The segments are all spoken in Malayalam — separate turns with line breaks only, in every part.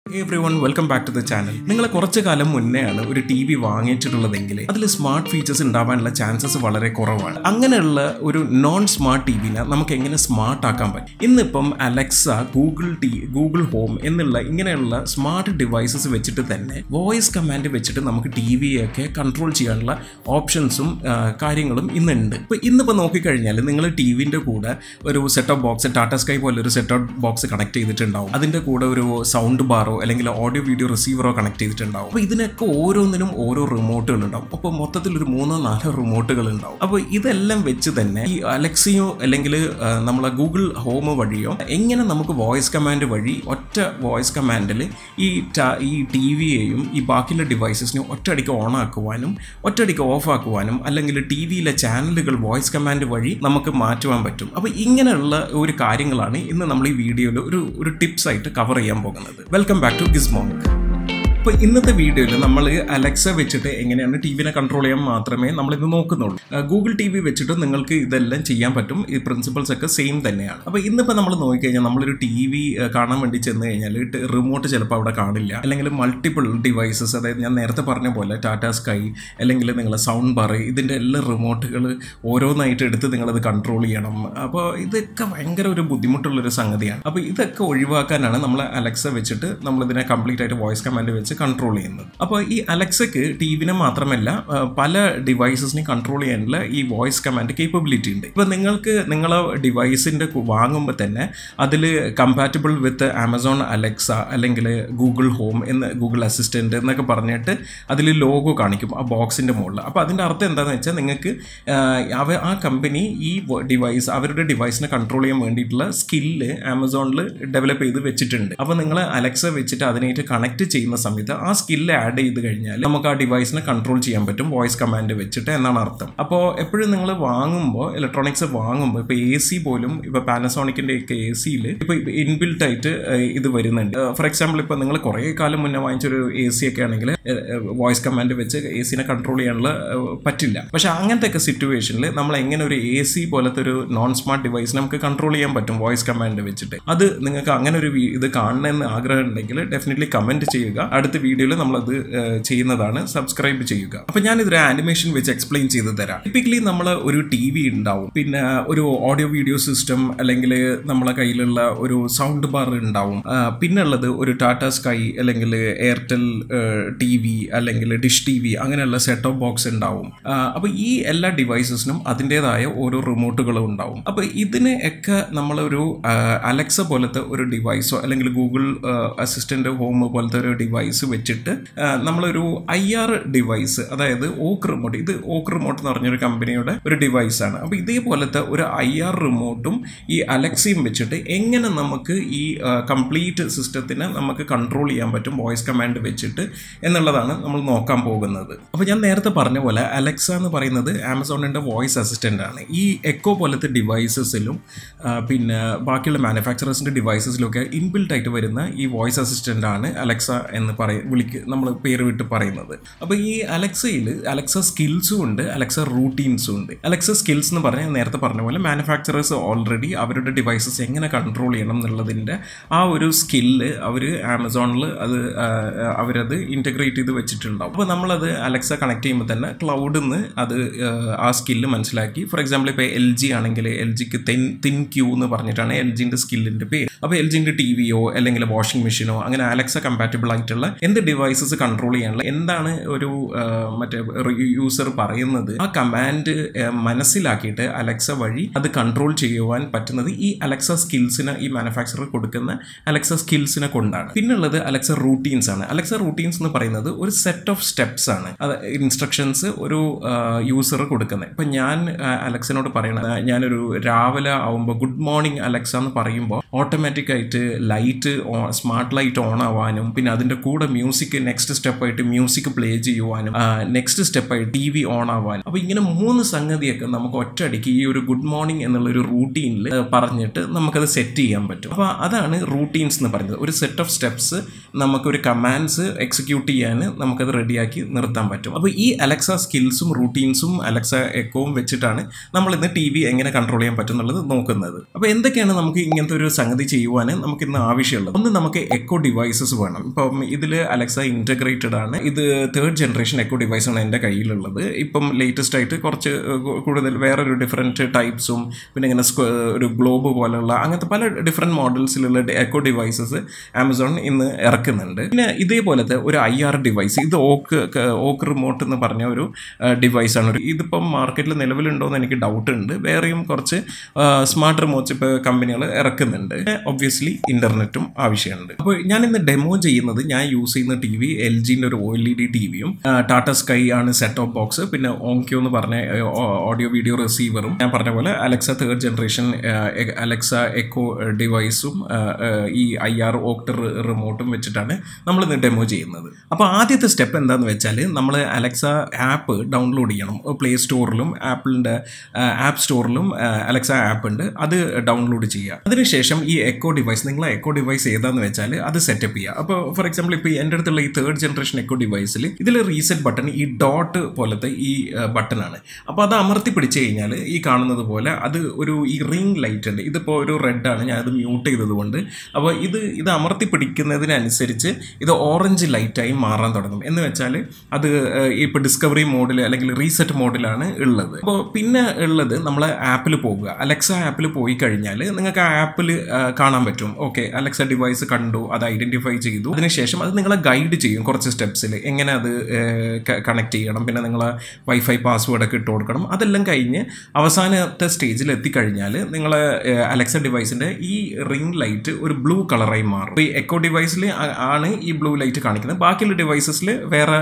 Every everyone welcome back to the channel നിങ്ങൾ കുറച്ച് കാലം മുന്നെയാണ് ഒരു ടി വി വാങ്ങിച്ചിട്ടുള്ളതെങ്കിൽ അതിൽ സ്മാർട്ട് ഫീച്ചേഴ്സ് ഉണ്ടാവാനുള്ള ചാൻസസ് വളരെ കുറവാണ് അങ്ങനെയുള്ള ഒരു നോൺ സ്മാർട്ട് ടി വിനെ നമുക്ക് എങ്ങനെ സ്മാർട്ട് ആക്കാൻ പറ്റും ഇന്നിപ്പം Alexa Google T Google home എന്നുള്ള ഇങ്ങനെയുള്ള സ്മാർട്ട് ഡിവൈസസ് വെച്ചിട്ട് തന്നെ വോയിസ് കമാൻഡ് വെച്ചിട്ട് നമുക്ക് ടി വിയൊക്കെ കൺട്രോൾ ചെയ്യാനുള്ള ഓപ്ഷൻസും ആ, കാര്യങ്ങളും ഇന്നുണ്ട് ഇപ്പോൾ ഇന്നിപ്പോൾ നോക്കിക്കഴിഞ്ഞാൽ നിങ്ങൾ ടി വിൻ്റെ കൂടെ ഒരു set of box Tata sky പോലെ ഒരു സെറ്റ് ഓഫ് ബോക്സ് കണക്ട് ചെയ്തിട്ടുണ്ടാവും അതിൻ്റെ കൂടെ ഒരു സൗണ്ട് ബാറോ അല്ലെങ്കിൽ ഓഡിയോ വീഡിയോ റിസീവറോ കണക്ട് ചെയ്തിട്ടുണ്ടാവും അപ്പോൾ ഇതിനൊക്കെ ഓരോന്നിനും ഓരോ റിമോട്ടുകൾ ഉണ്ടാവും അപ്പോൾ മൊത്തത്തിൽ ഒരു മൂന്നോ നാലോ റിമോട്ടുകൾ ഉണ്ടാവും അപ്പോൾ ഇതെല്ലാം വെച്ച് തന്നെ ഈ അലക്സിയോ അല്ലെങ്കിൽ ആ, നമ്മളെ ഗൂഗിൾ ഹോം വഴിയോ എങ്ങനെ നമുക്ക് വോയിസ് കമാൻഡ് വഴി ഒറ്റ വോയിസ് കമാൻഡിൽ ഈ ട- ഈ ടി വിയെയും ഈ ബാക്കിയുള്ള ഡിവൈസസിനെയും ഒറ്റയടിക്ക് ഓൺ ആക്കുവാനും ഒറ്റയടിക്ക് ഓഫ് ആക്കുവാനും അല്ലെങ്കിൽ ടി വിയിലെ ചാനലുകൾ വോയിസ് കമാൻഡ് വഴി നമുക്ക് മാറ്റുവാൻ പറ്റും അപ്പോൾ ഇങ്ങനെയുള്ള ഒരു കാര്യങ്ങളാണ് ഇന്ന് നമ്മൾ ഈ വീഡിയോയിൽ ഒരു ഒരു ടിപ്സ് ആയിട്ട് കവർ ചെയ്യാൻ പോകുന്നത് വെൽക്കം ബാക്ക് ടു ഗിസ്മോണിക് ഇപ്പോൾ ഇന്നത്തെ വീഡിയോയിൽ നമ്മൾ അലക്സ വെച്ചിട്ട് എങ്ങനെയാണ് ടി വിനെ കൺട്രോൾ ചെയ്യാൻ മാത്രമേ നമ്മൾ ഇത് നോക്കുന്നുള്ളൂ ഗൂഗിൾ ടി വി വെച്ചിട്ട് നിങ്ങൾക്ക് ഇതെല്ലാം ചെയ്യാൻ പറ്റും ഈ പ്രിൻസിപ്പൾസ് ഒക്കെ സെയിം തന്നെയാണ് അപ്പോൾ ഇന്നിപ്പോൾ നമ്മൾ നോക്കിക്കഴിഞ്ഞാൽ നമ്മളൊരു ടി വി കാണാൻ വേണ്ടി ചെന്ന് കഴിഞ്ഞാൽ റിമോട്ട് ചിലപ്പോൾ അവിടെ കാണില്ല അല്ലെങ്കിൽ മൾട്ടിപ്പിൾ ഡിവൈസസ് അതായത് ഞാൻ നേരത്തെ പറഞ്ഞ പോലെ ടാറ്റ സ്കൈ അല്ലെങ്കിൽ നിങ്ങളെ സൗണ്ട് ബാർ ഇതിൻ്റെ എല്ലാ റിമോട്ടുകൾ ഓരോന്നായിട്ട് എടുത്ത് നിങ്ങളത് കൺട്രോൾ ചെയ്യണം അപ്പോൾ ഇതൊക്കെ ഭയങ്കര ഒരു ബുദ്ധിമുട്ടുള്ളൊരു സംഗതിയാണ് അപ്പോൾ ഇതൊക്കെ ഒഴിവാക്കാനാണ് നമ്മൾ അലക്സ വെച്ചിട്ട് നമ്മളിതിനെ കംപ്ലീറ്റ് ആയിട്ട് വോയിസ് കമാൻഡ് വെച്ച് കൺട്രോൾ ചെയ്യുന്നത് അപ്പോൾ ഈ അലക്സയ്ക്ക് ടി വിനെ മാത്രമല്ല ആ, പല ഡിവൈസസിനെയും കൺട്രോൾ ചെയ്യാനുള്ള ഈ വോയിസ് കമാൻഡ് കേപ്പബിലിറ്റി ഉണ്ട് ഇപ്പോൾ നിങ്ങൾക്ക് നിങ്ങളെ ഡിവൈസിൻ്റെ വാങ്ങുമ്പോൾ തന്നെ അതിൽ കമ്പാറ്റബിൾ വിത്ത് ആമസോൺ അലക്സ അല്ലെങ്കിൽ ഗൂഗിൾ ഹോം എന്ന് ഗൂഗിൾ അസിസ്റ്റൻറ്റ് എന്നൊക്കെ പറഞ്ഞിട്ട് അതിൽ ലോഗോ കാണിക്കും ആ ബോക്സിൻ്റെ മുകളിൽ അപ്പോൾ അതിൻ്റെ അർത്ഥം എന്താണെന്ന് വെച്ചാൽ നിങ്ങൾക്ക് ആ, അവ ആ കമ്പനി ഈ ഡിവൈസ് അവരുടെ ഡിവൈസിനെ കൺട്രോൾ ചെയ്യാൻ വേണ്ടിയിട്ടുള്ള സ്കില്ല് ആമസോണിൽ ഡെവലപ്പ് ചെയ്ത് വെച്ചിട്ടുണ്ട് അപ്പോൾ നിങ്ങൾ അലക്സ വെച്ചിട്ട് അതിനായിട്ട് കണക്ട് ചെയ്യുന്ന സമയത്ത് ആ സ്കില്ല് ആഡ് ചെയ്ത് കഴിഞ്ഞാൽ നമുക്ക് ആ ഡിവൈസിനെ കൺട്രോൾ ചെയ്യാൻ പറ്റും വോയിസ് കമാൻഡ് വെച്ചിട്ട് എന്നാണ് അർത്ഥം അപ്പോൾ എപ്പോഴും നിങ്ങൾ വാങ്ങുമ്പോൾ ഇലക്ട്രോണിക്സ് വാങ്ങുമ്പോൾ ഇപ്പോൾ എ സി പോലും ഇപ്പോൾ പാനസോണിക്കിൻ്റെ ഒക്കെ എ സിയിൽ ഇപ്പോൾ ഇൻബിൽട്ട് ആയിട്ട് ഏഹ്, ഇത് വരുന്നുണ്ട് ഫോർ എക്സാമ്പിൾ ഇപ്പോൾ നിങ്ങൾ കുറേ കാലം മുന്നേ വാങ്ങിച്ചൊരു എ സി ഒക്കെ ആണെങ്കിൽ വോയിസ് കമാൻഡ് വെച്ച് എ സിനെ കൺട്രോൾ ചെയ്യാനുള്ള ഏഹ്, പറ്റില്ല പക്ഷെ അങ്ങനത്തെ ഒക്കെ സിറ്റുവേഷനിൽ നമ്മൾ എങ്ങനെ ഒരു എ സി പോലത്തെ ഒരു നോൺ സ്മാർട്ട് ഡിവൈസ് നമുക്ക് കൺട്രോൾ ചെയ്യാൻ പറ്റും വോയിസ് കമാൻഡ് വെച്ചിട്ട് അത് നിങ്ങൾക്ക് അങ്ങനെ ഒരു വി- ഇത് കാണണമെന്ന് ആഗ്രഹം ഉണ്ടെങ്കിൽ ഡെഫിനറ്റ്ലി കമന്റ് ചെയ്യുക അടുത്ത വീഡിയോയിൽ നമ്മളത് ഏഹ്, ചെയ്യുന്നതാണ് സബ്സ്ക്രൈബ് ചെയ്യുക അപ്പൊ ഞാൻ ഇതൊരു ആനിമേഷൻ വെച്ച് എക്സ്പ്ലെയിൻ ചെയ്ത് തരാം ടിപ്പിക്കലി നമ്മൾ ഒരു ടി വി ഉണ്ടാവും പിന്നെ ഒരു ഓഡിയോ വീഡിയോ സിസ്റ്റം അല്ലെങ്കിൽ നമ്മളെ കയ്യിലുള്ള ഒരു സൗണ്ട് ബാർ ഉണ്ടാവും ആ, പിന്നെ ഉള്ളത് ഒരു ടാറ്റ സ്കൈ അല്ലെങ്കിൽ എയർടെൽ ടി വി അല്ലെങ്കിൽ ഡിഷ് ടി വി അങ്ങനെയുള്ള സെറ്റ് ഓഫ് ബോക്സ് ഉണ്ടാവും ആ, അപ്പൊ ഈ എല്ലാ ഡിവൈസസിനും അതിൻ്റെതായ ഓരോ റിമോട്ടുകളും ഉണ്ടാവും അപ്പൊ ഇതിന് ഒക്കെ നമ്മളൊരു ആ, അലക്സ പോലത്തെ ഒരു ഡിവൈസോ അല്ലെങ്കിൽ ഗൂഗിൾ അസിസ്റ്റന്റ് ഹോം പോലത്തെ ഒരു ഡിവൈസ് വെച്ചിട്ട് ആ, നമ്മളൊരു ഐ ആർ ഡിവൈസ് അതായത് ഓക്ക് റിമോട്ട് ഇത് ഓക്ക് റിമോട്ട് എന്ന് പറഞ്ഞൊരു കമ്പനിയുടെ ഒരു ഡിവൈസാണ് അപ്പോൾ ഇതേപോലത്തെ ഒരു ഐ ആർ റിമോട്ടും ഈ അലക്സയും വെച്ചിട്ട് എങ്ങനെ നമുക്ക് ഈ കംപ്ലീറ്റ് സിസ്റ്റത്തിനെ നമുക്ക് കൺട്രോൾ ചെയ്യാൻ പറ്റും വോയിസ് കമാൻഡ് വെച്ചിട്ട് എന്നുള്ളതാണ് നമ്മൾ നോക്കാൻ പോകുന്നത് അപ്പോൾ ഞാൻ നേരത്തെ പറഞ്ഞ പോലെ അലക്സ എന്ന് പറയുന്നത് ആമസോണിൻ്റെ വോയിസ് അസിസ്റ്റൻ്റ് ആണ് ഈ എക്കോ പോലത്തെ ഡിവൈസസിലും പിന്നെ ബാക്കിയുള്ള മാനുഫാക്ചറേഴ്സിൻ്റെ ഡിവൈസസിലൊക്കെ ഇൻബിൽട്ട് ആയിട്ട് വരുന്ന ഈ വോയിസ് അസിസ്റ്റൻ്റ് ആണ് അലക്സ എന്ന് പറയ വിളിക്ക് നമ്മൾ പേര് വിട്ട് പറയുന്നത് അപ്പോൾ ഈ അലക്സയിൽ അലക്സ സ്കിൽസും ഉണ്ട് അലക്സ റൂട്ടീൻസും ഉണ്ട് അലക്സ സ്കിൽസ് എന്ന് പറഞ്ഞാൽ നേരത്തെ പറഞ്ഞ പോലെ മാനുഫാക്ചറേഴ്സ് ഓൾറെഡി അവരുടെ ഡിവൈസസ് എങ്ങനെ കൺട്രോൾ ചെയ്യണം എന്നുള്ളതിൻ്റെ ആ ഒരു സ്കില്ല് അവർ ആമസോണിൽ അത് ആ, അവരത് ഇൻറ്റഗ്രേറ്റ് ചെയ്ത് വെച്ചിട്ടുണ്ടാവും അപ്പോൾ നമ്മളത് അലക്സ കണക്ട് ചെയ്യുമ്പോൾ തന്നെ ക്ലൗഡിൽ നിന്ന് അത് ആ, ആ സ്കില്ല് മനസ്സിലാക്കി ഫോർ എക്സാമ്പിൾ ഇപ്പോൾ എൽ ജി ആണെങ്കിൽ എൽ ജിക്ക് തെൻ തിൻ ക്യൂ എന്ന് പറഞ്ഞിട്ടാണ് എൽ ജിൻ്റെ സ്കില്ലിൻ്റെ പേര് അപ്പോൾ എൽ ജിൻ്റെ ടി വിയോ അല്ലെങ്കിൽ വാഷിംഗ് മെഷീനോ അങ്ങനെ അലക്സ കമ്പാറ്റബിൾ ആയിട്ടുള്ള എന്ത് ഡിവൈസസ് കൺട്രോൾ ചെയ്യാനുള്ള എന്താണ് ഒരു ആ, മറ്റേ യൂസർ പറയുന്നത് ആ കമാൻഡ് മനസ്സിലാക്കിയിട്ട് അലക്സ വഴി അത് കൺട്രോൾ ചെയ്യുവാൻ പറ്റുന്നത് ഈ അലക്സ സ്കിൽസിന് ഈ മാനുഫാക്ചറർ കൊടുക്കുന്ന അലക്സ സ്കിൽസിനെ കൊണ്ടാണ് പിന്നുള്ളത് അലക്സ റൂട്ടീൻസ് ആണ് അലക്സ റൂട്ടീൻസ് എന്ന് പറയുന്നത് ഒരു സെറ്റ് ഓഫ് സ്റ്റെപ്സ് ആണ് അത് ഇൻസ്ട്രക്ഷൻസ് ഒരു യൂസർ കൊടുക്കുന്നത് ഇപ്പം ഞാൻ ആ, അലക്സിനോട് പറയണത് ഞാനൊരു രാവിലെ ആവുമ്പോൾ ഗുഡ് മോർണിംഗ് അലക്സ എന്ന് പറയുമ്പോൾ ഓട്ടോമാറ്റിക് ആയിട്ട് ലൈറ്റ് സ്മാർട്ട് ലൈറ്റ് ഓൺ ആവാനും പിന്നെ അതിൻ്റെ കൂടെ കൂടെ മ്യൂസിക് നെക്സ്റ്റ് സ്റ്റെപ്പായിട്ട് മ്യൂസിക് പ്ലേ ചെയ്യുവാനും നെക്സ്റ്റ് സ്റ്റെപ്പായിട്ട് ടി വി ഓൺ ആവാനും അപ്പോൾ ഇങ്ങനെ മൂന്ന് സംഗതിയൊക്കെ നമുക്ക് ഒറ്റയടിക്ക് ഈ ഒരു ഗുഡ് മോർണിംഗ് എന്നുള്ള ഒരു റൂട്ടീനിൽ പറഞ്ഞിട്ട് നമുക്കത് സെറ്റ് ചെയ്യാൻ പറ്റും അപ്പോൾ അതാണ് റൂട്ടീൻസ് എന്ന് പറയുന്നത് ഒരു സെറ്റ് ഓഫ് സ്റ്റെപ്സ് നമുക്കൊരു കമാൻഡ്സ് എക്സിക്യൂട്ട് ചെയ്യാൻ നമുക്കത് റെഡിയാക്കി നിർത്താൻ പറ്റും അപ്പോൾ ഈ അലക്സ സ്കിൽസും റൂട്ടീൻസും അലക്സ എക്കോവും വെച്ചിട്ടാണ് നമ്മൾ ഇന്ന് ടി വി എങ്ങനെ കൺട്രോൾ ചെയ്യാൻ പറ്റും എന്നുള്ളത് നോക്കുന്നത് അപ്പോൾ എന്തൊക്കെയാണ് നമുക്ക് ഇങ്ങനത്തെ ഒരു സംഗതി ചെയ്യുവാൻ നമുക്ക് ഇന്ന് ആവശ്യമുള്ളത് ഒന്ന് നമുക്ക് എക്കോ ഡിവൈസസ് വേണം ഇപ്പം ഇതിൽ അലക്സ ഇൻറ്റഗ്രേറ്റഡ് ആണ് ഇത് തേർഡ് ജനറേഷൻ എക്കോ ഡിവൈസ് ആണ് എൻ്റെ കയ്യിലുള്ളത് ഇപ്പം ലേറ്റസ്റ്റ് ആയിട്ട് കുറച്ച് കൂടുതൽ വേറൊരു ഡിഫറെൻറ്റ് ടൈപ്സും പിന്നെ ഇങ്ങനെ ഒരു ഗ്ലോബ് പോലുള്ള അങ്ങനത്തെ പല ഡിഫറെൻറ്റ് മോഡൽസിലുള്ള എക്കോ ഡിവൈസസ് ആമസോൺ ഇന്ന് ഇറക്കുന്നുണ്ട് പിന്നെ ഇതേപോലത്തെ ഒരു ഐ ആർ ഡിവൈസ് ഇത് ഓക്ക് ഓക്ക് റിമോട്ട് എന്ന് പറഞ്ഞ ഒരു ഡിവൈസാണ് ഒരു ഇതിപ്പം മാർക്കറ്റിൽ നിലവിലുണ്ടോ എന്ന് എനിക്ക് ഡൗട്ട് ഉണ്ട് വേറെയും കുറച്ച് സ്മാർട്ട് റിമോട്ട്സ് ഇപ്പോൾ കമ്പനികൾ ഇറക്കുന്നുണ്ട് ഒബ്വിയസ്ലി ഇൻ്റർനെറ്റും ആവശ്യമുണ്ട് അപ്പോൾ ഞാൻ ഇന്ന് ഡെമോ ചെയ്യുന്നത് ഞാൻ യൂസ് ചെയ്യുന്ന ടി വി എൽ ജിൻ്റെ ഒരു O L E D T വിയും ടാറ്റ സ്കൈ ആണ് സെറ്റ് ഓഫ് ബോക്സ് പിന്നെ ഓംക്യോ എന്ന് പറഞ്ഞ ഓഡിയോ വീഡിയോ റിസീവറും ഞാൻ പറഞ്ഞ പോലെ Alexa third generation Alexa Echo ഡിവൈസും ഈ ഐ ആർ ഓക്ടർ റിമോട്ടും വെച്ചിട്ടാണ് നമ്മൾ ഇന്ന് ഡെമോ ചെയ്യുന്നത് അപ്പോൾ ആദ്യത്തെ സ്റ്റെപ്പ് എന്താണെന്ന് വെച്ചാൽ നമ്മൾ അലക്സ ആപ്പ് ഡൗൺലോഡ് ചെയ്യണം പ്ലേ സ്റ്റോറിലും ആപ്പിളിൻ്റെ ആപ്പ് സ്റ്റോറിലും അലക്സ ആപ്പ് ഉണ്ട് അത് ഡൗൺലോഡ് ചെയ്യുക അതിനുശേഷം ഈ എക്കോ ഡിവൈസ് നിങ്ങളെ എക്കോ ഡിവൈസ് ഏതാന്ന് വെച്ചാൽ അത് സെറ്റപ്പ് ചെയ്യുക അപ്പോൾ ഫോർ എക്സാമ്പിൾ ഇപ്പോൾ എൻ്റെ അടുത്തുള്ള ഈ തേർഡ് ജനറേഷൻ എക്കോ ഡിവൈസിൽ ഇതിൽ റീസെറ്റ് ബട്ടൺ ഈ ഡോട്ട് പോലത്തെ ഈ ബട്ടണാണ് അപ്പോൾ അത് അമർത്തി പിടിച്ചു കഴിഞ്ഞാൽ ഈ കാണുന്നത് പോലെ അത് ഒരു ഈ റിംഗ് ലൈറ്റ് ഉണ്ട് ഇതിപ്പോൾ ഒരു റെഡ് ആണ് ഞാൻ അത് മ്യൂട്ട് ചെയ്തതുകൊണ്ട് അപ്പോൾ ഇത് ഇത് അമർത്തി പിടിക്കുന്നതിനനുസരിച്ച് ഇത് ഓറഞ്ച് ലൈറ്റായി മാറാൻ തുടങ്ങും എന്ന് വെച്ചാൽ അത് ഇപ്പോൾ ഡിസ്കവറി മോഡിൽ അല്ലെങ്കിൽ റീസെറ്റ് മോഡിലാണ് ഉള്ളത് അപ്പോൾ പിന്നെ ഉള്ളത് നമ്മൾ ആപ്പിൽ പോകുക അലക്സ ആപ്പിൽ പോയി കഴിഞ്ഞാൽ നിങ്ങൾക്ക് ആ ആപ്പിൽ കാണാൻ പറ്റും ഓക്കെ അലക്സ ഡിവൈസ് കണ്ടു അത് ഐഡൻറ്റിഫൈ ചെയ്തു അതിനുശേഷം അത് നിങ്ങളെ ഗൈഡ് ചെയ്യും കുറച്ച് സ്റ്റെപ്സിൽ എങ്ങനെ അത് കണക്ട് ചെയ്യണം പിന്നെ നിങ്ങൾ വൈഫൈ പാസ്വേഡ് ഒക്കെ ഇട്ട് കൊടുക്കണം അതെല്ലാം കഴിഞ്ഞ് അവസാനത്തെ സ്റ്റേജിൽ എത്തിക്കഴിഞ്ഞാൽ നിങ്ങളെ അലക്സ ഡിവൈസിൻ്റെ ഈ റിംഗ് ലൈറ്റ് ഒരു ബ്ലൂ കളറായി മാറും ഈ എക്കോ ഡിവൈസിൽ ആണ് ഈ ബ്ലൂ ലൈറ്റ് കാണിക്കുന്നത് ബാക്കിയുള്ള ഡിവൈസസിൽ വേറെ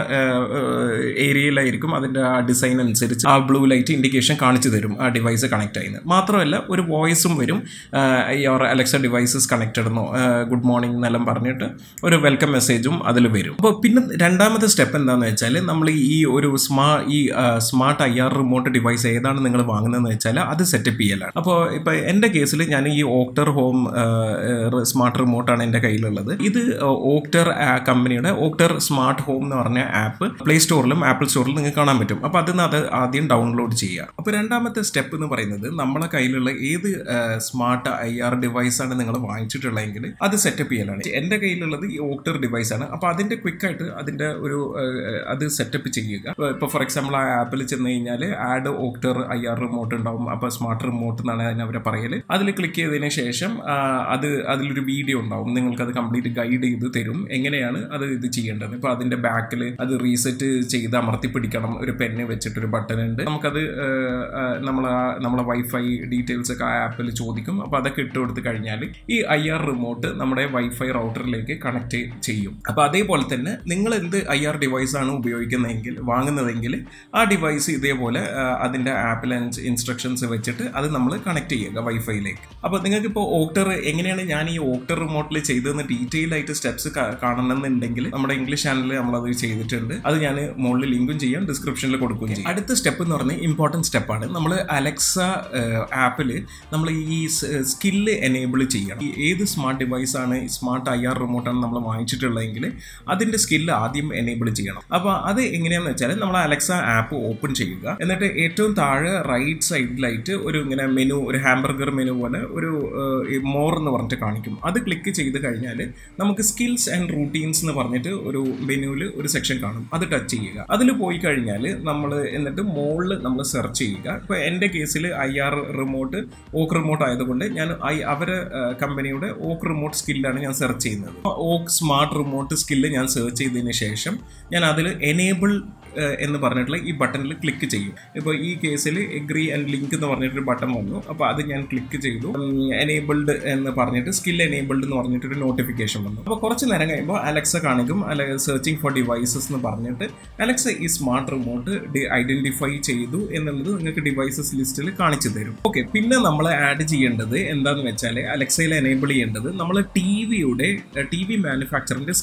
ഏരിയയിലായിരിക്കും അതിൻ്റെ ആ ഡിസൈൻ അനുസരിച്ച് ആ ബ്ലൂ ലൈറ്റ് ഇൻഡിക്കേഷൻ കാണിച്ചു തരും ആ ഡിവൈസ് കണക്ട് ആയിരുന്നു മാത്രമല്ല ഒരു വോയിസും വരും യുവർ അലക്സ ഡിവൈസസ് കണക്റ്റഡ് എന്നോ ഗുഡ് മോർണിംഗ് എന്നെല്ലാം പറഞ്ഞിട്ട് ഒരു വെൽക്കം മെസ്സേജും അതിൽ വരും അപ്പോൾ പിന്നെ രണ്ടാമത്തെ സ്റ്റെപ്പ് എന്താണെന്ന് വെച്ചാൽ നമ്മൾ ഈ ഒരു സ്മാ ഈ smart I R remote device ഏതാണ് നിങ്ങൾ വാങ്ങുന്നതെന്ന് വെച്ചാൽ അത് സെറ്റപ്പ് ചെയ്യലാണ് അപ്പോൾ ഇപ്പോൾ എൻ്റെ കേസിൽ ഞാൻ ഈ ഓക്ടർ ഹോം സ്മാർട്ട് റിമോട്ടാണ് എൻ്റെ കയ്യിലുള്ളത് ഇത് ഓക്ടർ കമ്പനിയുടെ ഓക്ടർ സ്മാർട്ട് ഹോം എന്ന് പറഞ്ഞ ആപ്പ് പ്ലേ സ്റ്റോറിലും ആപ്പിൾ സ്റ്റോറിലും നിങ്ങൾക്ക് കാണാൻ പറ്റും അപ്പോൾ അതിൽ നിന്ന് അത് ആദ്യം ഡൗൺലോഡ് ചെയ്യുക അപ്പോൾ രണ്ടാമത്തെ സ്റ്റെപ്പ് എന്ന് പറയുന്നത് നമ്മളെ കയ്യിലുള്ള ഏത് സ്മാർട്ട് ഐ ആർ ഡിവൈസാണ് നിങ്ങൾ വാങ്ങിച്ചിട്ടുള്ളതെങ്കിൽ അത് സെറ്റപ്പ് ചെയ്യലാണ് എൻ്റെ കയ്യിലുള്ളത് ഈ ഓക്ടർ ഡിവൈസാണ് അപ്പോൾ അതിൻ്റെ ക്വിക്കായിട്ട് അതിൻ്റെ ഒരു അത് സെറ്റപ്പ് ചെയ്യുക ഇപ്പോൾ ഫോർ എക്സാമ്പിൾ ആ ആപ്പിൽ ചെന്ന് കഴിഞ്ഞാൽ add Oakter I R remote ഉണ്ടാവും അപ്പോൾ സ്മാർട്ട് റിമോട്ട് എന്നാണ് അതിന് അവരെ പറയൽ അതിൽ ക്ലിക്ക് ചെയ്തതിന് ശേഷം അത് അതിലൊരു വീഡിയോ ഉണ്ടാവും നിങ്ങൾക്ക് അത് കംപ്ലീറ്റ് ഗൈഡ് ചെയ്ത് തരും എങ്ങനെയാണ് അത് ഇത് ചെയ്യേണ്ടത് ഇപ്പോൾ അതിൻ്റെ ബാക്കിൽ അത് റീസെറ്റ് ചെയ്ത് അമർത്തി പിടിക്കണം ഒരു പെന്ന് വെച്ചിട്ടൊരു ബട്ടൺ ഉണ്ട് നമുക്കത് നമ്മൾ നമ്മളെ വൈഫൈ ഡീറ്റെയിൽസ് ഒക്കെ ആ ആപ്പിൽ ചോദിക്കും അപ്പോൾ അതൊക്കെ ഇട്ട് കൊടുത്ത് കഴിഞ്ഞാൽ ഈ ഐ ആർ റിമോട്ട് നമ്മുടെ വൈഫൈ റൗട്ടറിലേക്ക് കണക്ട് ചെയ്യും അപ്പോൾ അതേപോലെ തന്നെ നിങ്ങൾ എന്ത് ഐ ആർ ഡിവൈസ് ആണ് ഉപയോഗിക്കുന്നതെങ്കിൽ വാങ്ങുന്നതെങ്കിൽ ആ ഡിവൈസ് ഇതേപോലെ അതിൻ്റെ ആപ്പിൽ ഇൻസ്ട്രക്ഷൻസ് വെച്ചിട്ട് അത് നമ്മൾ കണക്ട് ചെയ്യുക വൈഫൈയിലേക്ക് അപ്പോൾ നിങ്ങൾക്ക് ഇപ്പോൾ ഓക്ടർ എങ്ങനെയാണ് ഞാൻ ഈ ഓക്ടർ റിമോട്ടിൽ ചെയ്തതെന്ന് ഡീറ്റെയിൽ ആയിട്ട് സ്റ്റെപ്സ് കാണണമെന്നുണ്ടെങ്കിൽ നമ്മുടെ ഇംഗ്ലീഷ് ചാനലിൽ നമ്മളത് ചെയ്തിട്ടുണ്ട് അത് ഞാൻ മുകളിൽ ലിങ്കും ചെയ്യാം ഡിസ്ക്രിപ്ഷനിൽ കൊടുക്കുകയും ചെയ്യും അടുത്ത സ്റ്റെപ്പ് എന്ന് പറഞ്ഞാൽ ഇമ്പോർട്ടൻറ്റ് സ്റ്റെപ്പാണ് നമ്മൾ അലക്സ ആപ്പിൽ നമ്മൾ ഈ സ്കില്ല് എനേബിൾ ചെയ്യണം ഈ ഏത് സ്മാർട്ട് ഡിവൈസ് ആണ് സ്മാർട്ട് ഐ ആർ റിമോട്ടാണ് നമ്മൾ വാങ്ങിച്ചിട്ടുള്ളതെങ്കിൽ അതിൻ്റെ സ്കില്ല് ആദ്യം എനേബിൾ ചെയ്യണം അപ്പോൾ അത് എങ്ങനെയാണെന്ന് വെച്ചാൽ നമ്മൾ അലക്സ ആപ്പ് ഓപ്പൺ ചെയ്യുക എന്നിട്ട് ഏറ്റവും താഴെ റൈറ്റ് സൈഡിലായിട്ട് ഒരു ഇങ്ങനെ മെനു ഒരു ഹാംബർഗർ മെനു പോലെ ഒരു മോർ എന്ന് പറഞ്ഞിട്ട് കാണിക്കും അത് ക്ലിക്ക് ചെയ്ത് കഴിഞ്ഞാൽ നമുക്ക് സ്കിൽസ് ആൻഡ് റൂട്ടീൻസ് എന്ന് പറഞ്ഞിട്ട് ഒരു മെനുവിൽ ഒരു സെക്ഷൻ കാണും അത് ടച്ച് ചെയ്യുക അതിൽ പോയി കഴിഞ്ഞാൽ നമ്മൾ എന്നിട്ട് മോളിൽ നമ്മൾ സെർച്ച് ചെയ്യുക ഇപ്പോൾ എൻ്റെ കേസിൽ ഐ ആർ റിമോട്ട് ഓക്ക് റിമോട്ട് ആയതുകൊണ്ട് ഞാൻ ഐ അവരെ കമ്പനിയുടെ ഓക്ക് റിമോട്ട് സ്കില്ലാണ് ഞാൻ സെർച്ച് ചെയ്യുന്നത് ഓക്ക് സ്മാർട്ട് റിമോട്ട് സ്കില്ല് ഞാൻ സെർച്ച് ചെയ്തതിന് ശേഷം ഞാൻ അതിൽ എനേബിൾ എന്ന് പറഞ്ഞിട്ടുള്ള ഈ ബട്ടണിൽ ക്ലിക്ക് ചെയ്യും ഇപ്പോൾ ഈ കേസിൽ എഗ്രി ആൻഡ് ലിങ്ക് എന്ന് പറഞ്ഞിട്ടൊരു ബട്ടൺ വന്നു അപ്പോൾ അത് ഞാൻ ക്ലിക്ക് ചെയ്തു എനേബിൾഡ് എന്ന് പറഞ്ഞിട്ട് സ്കിൽ എനേബിൾഡ് എന്ന് പറഞ്ഞിട്ടൊരു നോട്ടിഫിക്കേഷൻ വന്നു അപ്പോൾ കുറച്ച് നേരം കഴിയുമ്പോൾ അലക്സ കാണിക്കും അല്ലെ സെർച്ചിങ് ഫോർ ഡിവൈസസ് എന്ന് പറഞ്ഞിട്ട് അലക്സ ഈ സ്മാർട്ട് റിമോട്ട് ഐഡന്റിഫൈ ചെയ്തു എന്നുള്ളത് നിങ്ങൾക്ക് ഡിവൈസസ് ലിസ്റ്റിൽ കാണിച്ചു തരും ഓക്കെ പിന്നെ നമ്മൾ ആഡ് ചെയ്യേണ്ടത് എന്താണെന്ന് വെച്ചാൽ അലക്സയിൽ എനേബിൾ ചെയ്യേണ്ടത് നമ്മൾ ടി വിയുടെ ടി വി മാനുഫാക്ചറിന്റെ